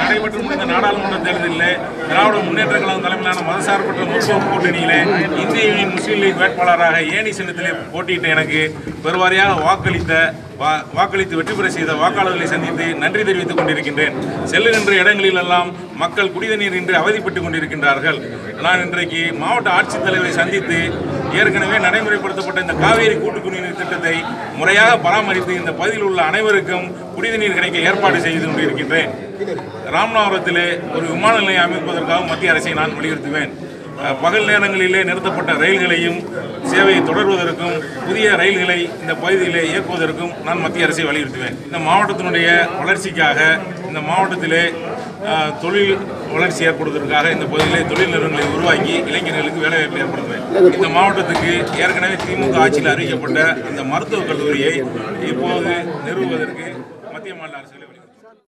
நடைபெற்று முடிந்த நாடாளுமன்ற தேர்தலில் திராவிட முன்னேற்ற கழகம் தலைமையிலான மதசார்பற்ற முற்போக்கு கூட்டணியிலே இந்திய யூனியன் முஸ்லீம் லீக் வேட்பாளராக ஏணி சின்னத்திலே போட்டியிட்ட எனக்கு பெருவாரியாக வாக்களித்த வா- வாக்களித்து வெற்றி பெற செய்த வாக்காளர்களை சந்தித்து நன்றி தெரிவித்துக் கொண்டிருக்கின்றேன் செல்லுகின்ற இடங்களிலெல்லாம் மக்கள் குடிதண்ணீர் இன்றி அவதிப்பட்டுக் கொண்டிருக்கின்றார்கள் நான் இன்றைக்கு மாவட்ட ஆட்சித்தலைவரை சந்தித்து ஏற்கனவே நடைமுறைப்படுத்தப்பட்ட இந்த காவேரி கூட்டு குடிநீர் திட்டத்தை முறையாக பராமரித்து இந்த பகுதியில் உள்ள அனைவருக்கும் குடிநீர் கிடைக்க ஏற்பாடு செய்து கொண்டிருக்கின்றேன் ராமநாதபுரத்திலே ஒரு விமான நிலையம் அமைப்பதற்காக மத்திய அரசை நான் வலியுறுத்துவேன் அஹ், பகல் நேரங்களிலே நிறுத்தப்பட்ட ரயில்களையும் சேவையை தொடர்வதற்கும் புதிய ரயில்களை இந்த பகுதியிலே இயக்குவதற்கும் நான் மத்திய அரசை வலியுறுத்துவேன் இந்த மாவட்டத்தினுடைய வளர்ச்சிக்காக இந்த மாவட்டத்திலே அஹ், தொழில் வளர்ச்சி ஏற்படுவதற்காக இந்த பகுதியிலே தொழில் நிறுவனங்களை உருவாக்கி இளைஞர்களுக்கு வேலைவாய்ப்பு ஏற்படுத்துவேன் இந்த மாவட்டத்துக்கு ஏற்கனவே திமுக ஆட்சியில் அறிவிக்கப்பட்ட அந்த மருத்துவக் கல்லூரியை இப்போது நிறுவுவதற்கு மத்திய மாநில அரசுகளை வலியுறுத்துவேன்